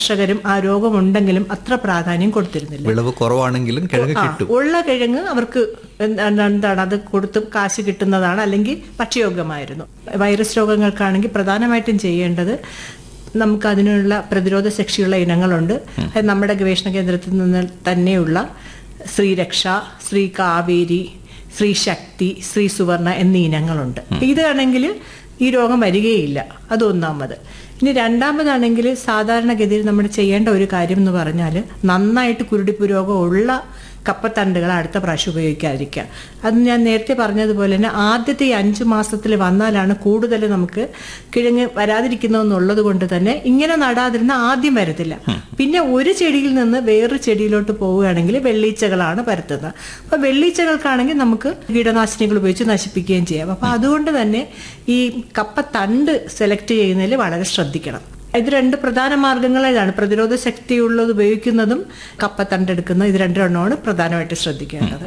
കർഷകരും ആ രോഗമുണ്ടെങ്കിലും അത്ര പ്രാധാന്യം കൊടുത്തിരുന്നില്ല വിളവ് കുറവാണെങ്കിലും കിഴങ്ങ് ആ, കിട്ടും ഉള്ള കിഴങ്ങ് അവർക്ക് എന്ത- എന്താണ് അത് കൊടുത്ത് കാശ് കിട്ടുന്നതാണ് അല്ലെങ്കിൽ ഭക്ഷ്യയോഗ്യമായിരുന്നു വൈറസ് രോഗങ്ങൾക്കാണെങ്കിൽ പ്രധാനമായിട്ടും ചെയ്യേണ്ടത് നമുക്ക് അതിനുള്ള പ്രതിരോധ ശക്തിയുള്ള ഇനങ്ങളുണ്ട് അത് നമ്മുടെ ഗവേഷണ കേന്ദ്രത്തിൽ നിന്ന് തന്നെയുള്ള ശ്രീരക്ഷ ശ്രീ കാവേരി ശ്രീ ശക്തി ശ്രീ സുവർണ എന്നീ ഇനങ്ങളുണ്ട് ഇതാണെങ്കിൽ ഈ രോഗം വരികയില്ല അത് ഒന്നാമത് ഇനി രണ്ടാമതാണെങ്കിൽ സാധാരണഗതിയിൽ നമ്മൾ ചെയ്യേണ്ട ഒരു കാര്യം എന്ന് പറഞ്ഞാൽ നന്നായിട്ട് കുരുടിപ്പ് രോഗം ഉള്ള കപ്പത്തണ്ടുകൾ അടുത്ത പ്രാവശ്യം ഉപയോഗിക്കാതിരിക്കുക അത് ഞാൻ നേരത്തെ പറഞ്ഞതുപോലെ തന്നെ ആദ്യത്തെ ഈ അഞ്ച് മാസത്തിൽ വന്നാലാണ് കൂടുതൽ നമുക്ക് കിഴങ്ങ് വരാതിരിക്കുന്നതെന്നുള്ളത് കൊണ്ട് തന്നെ ഇങ്ങനെ നടാതിരുന്ന ആദ്യം വരത്തില്ല പിന്നെ ഒരു ചെടിയിൽ നിന്ന് വേറൊരു ചെടിയിലോട്ട് പോവുകയാണെങ്കിൽ വെള്ളീച്ചകളാണ് പരത്തുന്നത് അപ്പൊ വെള്ളീച്ചകൾക്കാണെങ്കിൽ നമുക്ക് കീടനാശിനികൾ ഉപയോഗിച്ച് നശിപ്പിക്കുകയും ചെയ്യാം അപ്പൊ അതുകൊണ്ട് തന്നെ ഈ കപ്പ തണ്ട് സെലക്ട് ചെയ്യുന്നതിൽ വളരെ ശ്രദ്ധിക്കണം ഇത് രണ്ട് പ്രധാന മാർഗങ്ങൾ ഇതാണ് പ്രതിരോധ ശക്തിയുള്ളത് ഉപയോഗിക്കുന്നതും കപ്പ തണ്ടെടുക്കുന്നത് ഇത് രണ്ടെണ്ണമാണ് പ്രധാനമായിട്ട് ശ്രദ്ധിക്കേണ്ടത്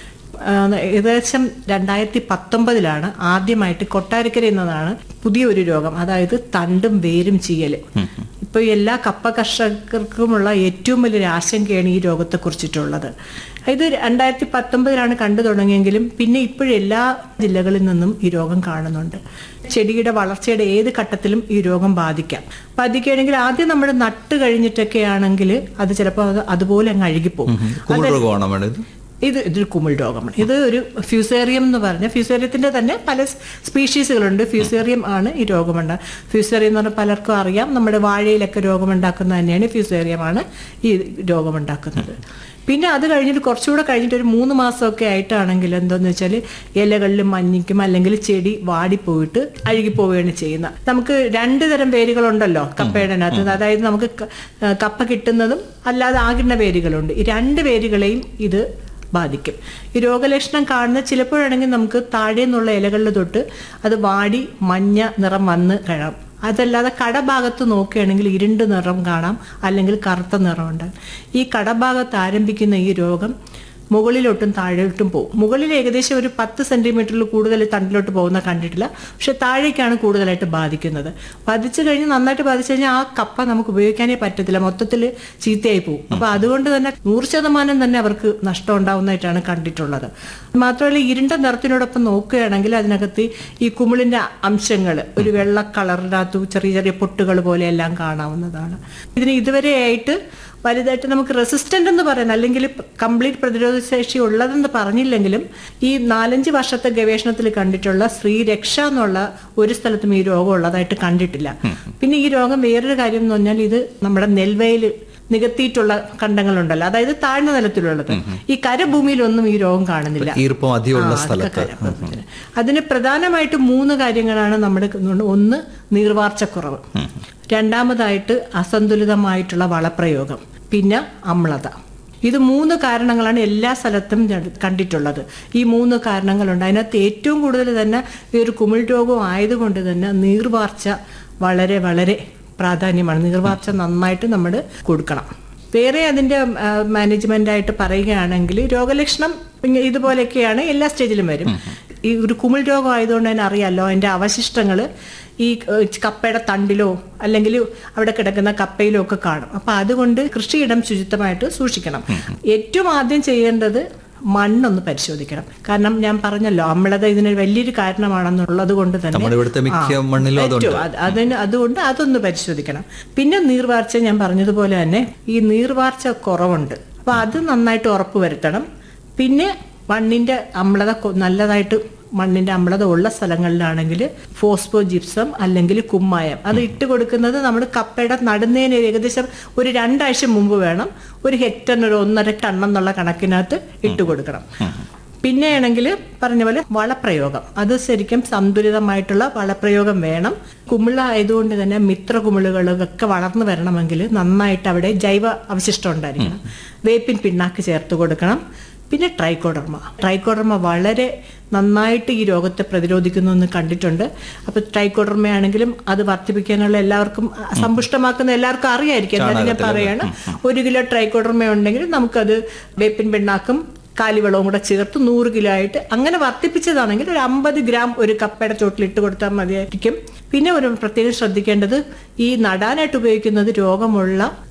ആ, ഏകദേശം രണ്ടായിരത്തി പത്തൊമ്പതിലാണ് ആദ്യമായിട്ട് കൊട്ടാരക്കര എന്നതാണ് പുതിയൊരു രോഗം അതായത് തണ്ടും വേരും ചീയല് ഇപ്പൊ എല്ലാ കപ്പ കർഷകർക്കുമുള്ള ഏറ്റവും വലിയൊരു ആശങ്കയാണ് ഈ രോഗത്തെ കുറിച്ചിട്ടുള്ളത് ഇത് രണ്ടായിരത്തി പത്തൊമ്പതിലാണ് കണ്ടു തുടങ്ങിയെങ്കിലും പിന്നെ ഇപ്പോഴും എല്ലാ ജില്ലകളിൽ നിന്നും ഈ രോഗം കാണുന്നുണ്ട് ചെടിയുടെ വളർച്ചയുടെ ഏത് ഘട്ടത്തിലും ഈ രോഗം ബാധിക്കാം ബാധിക്കുകയാണെങ്കിൽ ആദ്യം നമ്മൾ നട്ട് കഴിഞ്ഞിട്ടൊക്കെ ആണെങ്കിൽ അത് ചിലപ്പോൾ അത് അതുപോലെ അങ്ങ് അഴുകിപ്പോകും കുമിൾ രോഗമാണോ മേഡം ഇത് ഇത് ഇതൊരു കുമിൾ രോഗമാണ് ഇത് ഒരു ഫ്യൂസേറിയം എന്ന് പറഞ്ഞ ഫ്യൂസേറിയത്തിന്റെ തന്നെ പല സ്പീഷീസുകളുണ്ട് ഫ്യൂസേറിയം ആണ് ഈ രോഗമുണ്ട ഫ്യൂസേറിയം എന്ന് പറഞ്ഞാൽ പലർക്കും അറിയാം നമ്മുടെ വാഴയിലൊക്കെ രോഗമുണ്ടാക്കുന്നത് തന്നെയാണ് ഫ്യൂസേറിയമാണ് ഈ രോഗമുണ്ടാക്കുന്നത് പിന്നെ അത് കഴിഞ്ഞിട്ട് കുറച്ചുകൂടെ കഴിഞ്ഞിട്ട് ഒരു മൂന്ന് മാസമൊക്കെ ആയിട്ടാണെങ്കിൽ എന്താന്ന് വെച്ചാൽ ഇലകളിൽ മഞ്ഞിക്കും അല്ലെങ്കിൽ ചെടി വാടിപ്പോയിട്ട് അഴുകിപ്പോവുകയാണ് ചെയ്യുന്നത് നമുക്ക് രണ്ട് തരം വേരുകളുണ്ടല്ലോ കപ്പയുടെ അകത്ത് അതായത് നമുക്ക് ക- കപ്പ കിട്ടുന്നതും അല്ലാതെ ആകിടുന്ന വേരുകളുണ്ട് ഈ രണ്ട് വേരുകളെയും ഇത് ബാധിക്കും ഈ രോഗലക്ഷണം കാണുന്ന ചിലപ്പോഴാണെങ്കിൽ നമുക്ക് താഴെ നിന്നുള്ള ഇലകളിൽ തൊട്ട് അത് വാടി മഞ്ഞ നിറം വന്ന് കാണാം അതല്ലാതെ കടഭാഗത്ത് നോക്കുകയാണെങ്കിൽ ഇരുണ്ട് നിറം കാണാം അല്ലെങ്കിൽ കറുത്ത നിറമുണ്ട് ഈ കടഭാഗത്ത് ആരംഭിക്കുന്ന ഈ രോഗം മുകളിലോട്ടും താഴോട്ടും പോകും മുകളിൽ ഏകദേശം ഒരു പത്ത് സെന്റിമീറ്ററിൽ കൂടുതൽ തണ്ടിലോട്ട് പോകുന്ന കണ്ടിട്ടില്ല പക്ഷെ താഴേക്കാണ് കൂടുതലായിട്ട് ബാധിക്കുന്നത് ബാധിച്ചു കഴിഞ്ഞ് നന്നായിട്ട് ബാധിച്ചു കഴിഞ്ഞാൽ ആ കപ്പ നമുക്ക് ഉപയോഗിക്കാനേ പറ്റത്തില്ല മൊത്തത്തിൽ ചീത്തയായി പോകും അപ്പൊ അതുകൊണ്ട് തന്നെ നൂറ് ശതമാനം തന്നെ അവർക്ക് നഷ്ടം ഉണ്ടാവുന്നതായിട്ടാണ് കണ്ടിട്ടുള്ളത് മാത്രമല്ല ഇരുണ്ട നിറത്തിനോടൊപ്പം നോക്കുകയാണെങ്കിൽ അതിനകത്ത് ഈ കുമിളിന്റെ അംശങ്ങൾ ഒരു വെള്ള കളറിനകത്ത് ചെറിയ ചെറിയ പൊട്ടുകൾ പോലെ എല്ലാം കാണാവുന്നതാണ് ഇതിന് ഇതുവരെയായിട്ട് വലുതായിട്ട് നമുക്ക് റെസിസ്റ്റന്റ് എന്ന് പറയാൻ അല്ലെങ്കിൽ കംപ്ലീറ്റ് പ്രതിരോധ ശേഷി ഉള്ളതെന്ന് പറഞ്ഞില്ലെങ്കിലും ഈ നാലഞ്ച് വർഷത്തെ ഗവേഷണത്തിൽ കണ്ടിട്ടുള്ള ശ്രീരക്ഷ എന്നുള്ള ഒരു സ്ഥലത്തും ഈ രോഗം ഉള്ളതായിട്ട് കണ്ടിട്ടില്ല പിന്നെ ഈ രോഗം വേറൊരു കാര്യം എന്ന് പറഞ്ഞാൽ ഇത് നമ്മുടെ നെൽവയൽ നികത്തിയിട്ടുള്ള കണ്ടങ്ങളുണ്ടല്ലോ അതായത് താഴ്ന്ന നിലത്തിലുള്ളത് ഈ കരഭൂമിയിലൊന്നും ഈ രോഗം കാണുന്നില്ല ഈർപ്പം അധികമുള്ള ആ, സ്ഥലത്ത് അതൊക്കെ കരം. അതിന് പ്രധാനമായിട്ട് മൂന്ന് കാര്യങ്ങളാണ് നമ്മുടെ കൊണ്ട് ഒന്ന് നീർവാർച്ചക്കുറവ് രണ്ടാമതായിട്ട് അസന്തുലിതമായിട്ടുള്ള വളപ്രയോഗം പിന്നെ അമ്ലത ഇത് മൂന്ന് കാരണങ്ങളാണ് എല്ലാ സ്ഥലത്തും ഞാൻ കണ്ടിട്ടുള്ളത് ഈ മൂന്ന് കാരണങ്ങളുണ്ട് അതിനകത്ത് ഏറ്റവും കൂടുതൽ തന്നെ ഈ ഒരു കുമിൾ രോഗം ആയതുകൊണ്ട് തന്നെ നീർവാർച്ച വളരെ വളരെ പ്രാധാന്യമാണ് നീർവാർച്ച നന്നായിട്ട് നമ്മൾ കൊടുക്കണം വേറെ അതിന്റെ മാനേജ്മെന്റ് ആയിട്ട് പറയുകയാണെങ്കിൽ രോഗലക്ഷണം ഇങ്ങ- ഇതുപോലെയൊക്കെയാണ് എല്ലാ സ്റ്റേജിലും വരും ഈ ഒരു കുമിൾ രോഗം ആയതുകൊണ്ട് തന്നെ അറിയാലോ അതിന്റെ അവശിഷ്ടങ്ങൾ ഈ ഏഹ്, കപ്പയുടെ തണ്ടിലോ അല്ലെങ്കിൽ അവിടെ കിടക്കുന്ന കപ്പയിലോ ഒക്കെ കാണും അപ്പൊ അതുകൊണ്ട് കൃഷിയിടം ശുചിത്വമായിട്ട് സൂക്ഷിക്കണം ഏറ്റവും ആദ്യം ചെയ്യേണ്ടത് മണ്ണൊന്ന് പരിശോധിക്കണം കാരണം ഞാൻ പറഞ്ഞല്ലോ അമ്ലത ഇതിന് വലിയൊരു കാരണമാണെന്നുള്ളത് കൊണ്ട് തന്നെ നമ്മുടെ ഇവിടുത്തെ മിക്ക ആ, മണ്ണിലും അതുണ്ട് ഏറ്റവും അത് അതിന് അതുകൊണ്ട് അതൊന്ന് പരിശോധിക്കണം പിന്നെ നീർവാർച്ച ഞാൻ പറഞ്ഞതുപോലെ തന്നെ ഈ നീർവാർച്ച കുറവുണ്ട് അപ്പൊ അത് നന്നായിട്ട് ഉറപ്പ് വരുത്തണം പിന്നെ മണ്ണിന്റെ അമ്ലത കൊ- നല്ലതായിട്ട് മണ്ണിന്റെ അമ്ലത ഉള്ള സ്ഥലങ്ങളിലാണെങ്കിൽ ഫോസ്ഫോ ജിപ്സം അല്ലെങ്കിൽ കുമ്മായം അത് ഇട്ട് കൊടുക്കുന്നത് നമ്മൾ കപ്പയുടെ നടുന്നതിന് ഏകദേശം ഒരു രണ്ടാഴ്ച മുമ്പ് വേണം ഒരു ഹെക്ടറിന് ഒരു ഒന്നര ടൺ എന്നുള്ള കണക്കിനകത്ത് ഇട്ട് കൊടുക്കണം പിന്നെ ആണെങ്കിൽ പറഞ്ഞ പോലെ വളപ്രയോഗം അത് ശരിക്കും സന്തുലിതമായിട്ടുള്ള വളപ്രയോഗം വേണം കുമിള ആയതുകൊണ്ട് തന്നെ മിത്ര കുമിളുകളൊക്കെ വളർന്നു വരണമെങ്കിൽ നന്നായിട്ട് അവിടെ ജൈവ അവശിഷ്ടം ഉണ്ടായിരിക്കണം വേപ്പിൻ പിണ്ണാക്ക് ചേർത്ത് കൊടുക്കണം പിന്നെ ട്രൈക്കോഡർമ ട്രൈക്കോഡർമ വളരെ നന്നായിട്ട് ഈ രോഗത്തെ പ്രതിരോധിക്കുന്നു എന്ന് കണ്ടിട്ടുണ്ട് അപ്പൊ ട്രൈക്കോഡർമ ആണെങ്കിലും അത് വർദ്ധിപ്പിക്കാനുള്ള എല്ലാവർക്കും സമ്പുഷ്ടമാക്കുന്ന എല്ലാവർക്കും അറിയായിരിക്കും എന്നാലും ഞാൻ പറയാണ് ഒരു കിലോ ട്രൈക്കോഡർമ ഉണ്ടെങ്കിൽ നമുക്കത് വേപ്പിൻ പിണ്ണാക്കും കാലിവളവും കൂടെ ചേർത്ത് നൂറ് കിലോ ആയിട്ട് അങ്ങനെ വർദ്ധിപ്പിച്ചതാണെങ്കിൽ ഒരു അമ്പത് ഗ്രാം ഒരു കപ്പയുടെ ചോട്ടിൽ ഇട്ട് കൊടുത്താൽ മതിയായിരിക്കും പിന്നെ ഒരു പ്രത്യേകം ശ്രദ്ധിക്കേണ്ടത് ഈ നടാനായിട്ട് ഉപയോഗിക്കുന്നത് രോഗമുള്ള